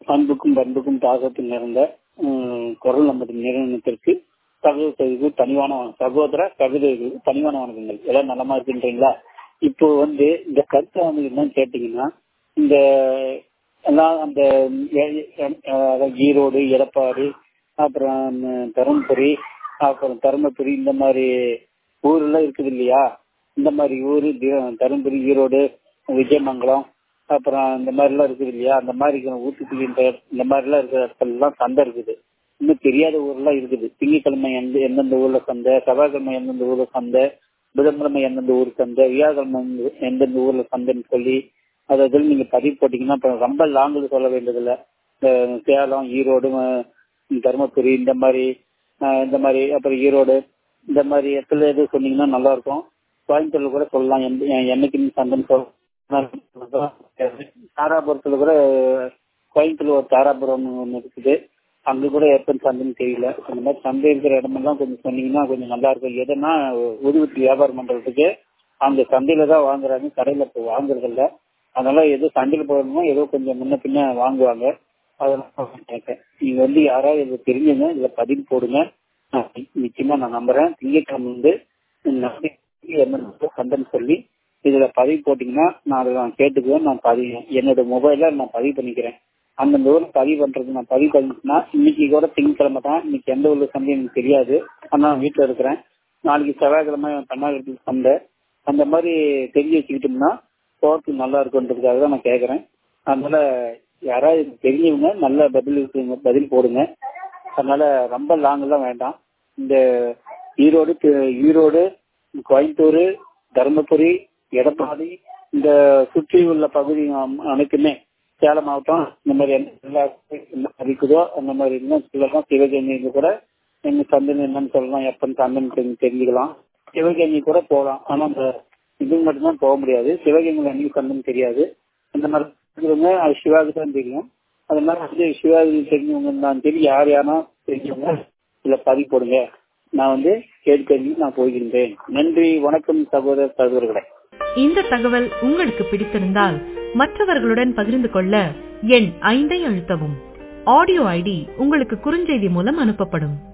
அன்புக்கும் பண்புக்கும் பாசத்தில் நிறைந்த உம், குரல் நமது நிறுவனத்திற்கு சகோதரர்களுக்கு பணிவான வணக்கம். சகோதர சகோதரிகளுக்கு பணிவான வணக்கங்கள் எல்லாம் நலமா இருக்கின்றீங்களா இப்போ வந்து இந்த கருத்தை வந்து என்னன்னு கேட்டீங்கன்னா இந்த எல்லாம் அந்த எ- எ- அதாவது ஈரோடு எடப்பாடி அப்புறம் தருமபுரி அப்புறம் தருமபுரி இந்த மாதிரி ஊர்லாம் இருக்குது இல்லையா இந்த மாதிரி ஊரு தி- தருமபுரி ஈரோடு விஜயமங்கலம் அப்புறம் இந்த மாதிரி எல்லாம் இருக்குது இல்லையா அந்த மாதிரி இருக்கிற ஊத்துக்குடி இந்த இந்த மாதிரி எல்லாம் இருக்கிற இடத்துல எல்லாம் சந்தை இருக்குது இன்னும் தெரியாத ஊர்லாம் இருக்குது திங்கட்கிழமை எந்த எந்தெந்த ஊர்ல சந்தை செவ்வாய்க்கிழமை எந்தெந்த ஊர்ல சந்தை புதன்கிழமை எந்தெந்த ஊர் சந்தை வியாழக்கிழமை எந்த- எந்தெந்த ஊர்ல சந்தைன்னு சொல்லி அதை இதில் நீங்க பதிவு போட்டீங்கன்னா அப்புறம் ரொம்ப லாங்கில் சொல்ல வேண்டியதில்லை இந்த சேலம் ஈரோடு அஹ், தருமபுரி இந்த மாதிரி அஹ், இந்த மாதிரி அப்புறம் ஈரோடு இந்த மாதிரி இடத்துல எது சொன்னீங்கன்னா நல்லா இருக்கும் கோயம்புத்தூர்ல கூட சொல்லலாம் எந்த என்னைக்கு சந்தைன்னு சொல்லலாம் தாராபுரத்துல கூட கோயம்புத்தூர்ல ஒரு தாராபுரம் ஒன்று இருக்குது அங்க கூட எப்ப சந்தைன்னு தெரியல அந்த மாதிரி சந்தை இருக்கிற இடமெல்லாம் கொஞ்சம் சொன்னீங்கன்னா கொஞ்சம் நல்லா இருக்கும் எதுனா உதவிட்டு வியாபாரம் பண்றதுக்கு அங்க சந்தையில தான் வாங்குறாங்க கடையில இப்போ வாங்குறது இல்ல அதனால ஏதோ சந்தையில போகணுமோ ஏதோ கொஞ்சம் முன்ன பின்ன வாங்குவாங்க அதனால கேட்டேன் நீங்க வந்து யாராவது இது தெரிஞ்சுங்க இதுல பதிவு போடுங்க நான் நிச்சயமா நான் நம்புறேன் திங்கட்கிழமை வந்து என்னென்ன சந்தைன்னு சொல்லி இதுல பதிவு போட்டீங்கன்னா நான் அதை நான் கேட்டுக்குவேன் நான் பதிவு என்னோட மொபைல்ல நான் பதிவு பண்ணிக்கிறேன் அந்தந்த ஊர்ல பதிவு பண்றது நான் பதிவு பண்ணிட்டுனா இன்னைக்கு கூட திங்கக்கிழமை தான் இன்னைக்கு எந்த ஊர்ல சந்தை எனக்கு தெரியாது ஆனா நான் வீட்டுல இருக்கிறேன் நாளைக்கு செவ்வாய்க்கிழமை கர்நாடகத்தில் சந்தை அந்த மாதிரி தெரிஞ்சு வச்சுக்கிட்டோம்னா போறதுக்கு நல்லா இருக்குன்றதுக்காக தான் நான் கேட்கறேன் அதனால யாராவது எனக்கு தெரிஞ்சவங்க நல்ல பதில் இருக்குங்க பதில் போடுங்க அதனால ரொம்ப லாங் எல்லாம் வேண்டாம் இந்த ஈரோடு தி- ஈரோடு கோயம்புத்தூர் தருமபுரி எடப்பாடி இந்த சுற்றி உள்ள பகுதி அம்- அனைத்துமே சேலம் மாவட்டம் இந்த மாதிரி எந்த எல்லா என்ன இருக்குதோ அந்த மாதிரி இன்னும் சொல்லலாம் சிவகங்கை கூட எங்க சந்தைன்னு என்னன்னு சொல்லலாம் எப்பன்னு சந்தைன்னு தெரிஞ்சு- தெரிஞ்சுக்கலாம் சிவகங்கை கூட போகலாம் ஆனா அந்த இது மட்டும்தான் போக முடியாது சிவகங்கையில் என்னைக்கு சந்தைன்னு தெரியாது அந்த மாதிரி இருக்கிறவங்க அது சிவாவுக்கு தான் தெரியும் அது மாதிரி வந்து சிவாஜி தெரிஞ்சவங்க இருந்தாலும் சரி யார் யாரா தெரிஞ்சவங்க இதுல பதிவு போடுங்க நான் வந்து கேட்டு தெரிஞ்சு நான் போகின்றேன் நன்றி வணக்கம் சகோதர சகோதரர்களே இந்த தகவல் உங்களுக்கு பிடித்திருந்தால் மற்றவர்களுடன் பகிர்ந்து கொள்ள எண் ஐந்தை அழுத்தவும் ஆடியோ ஐடி உங்களுக்கு குறுஞ்செய்தி மூலம் அனுப்பப்படும்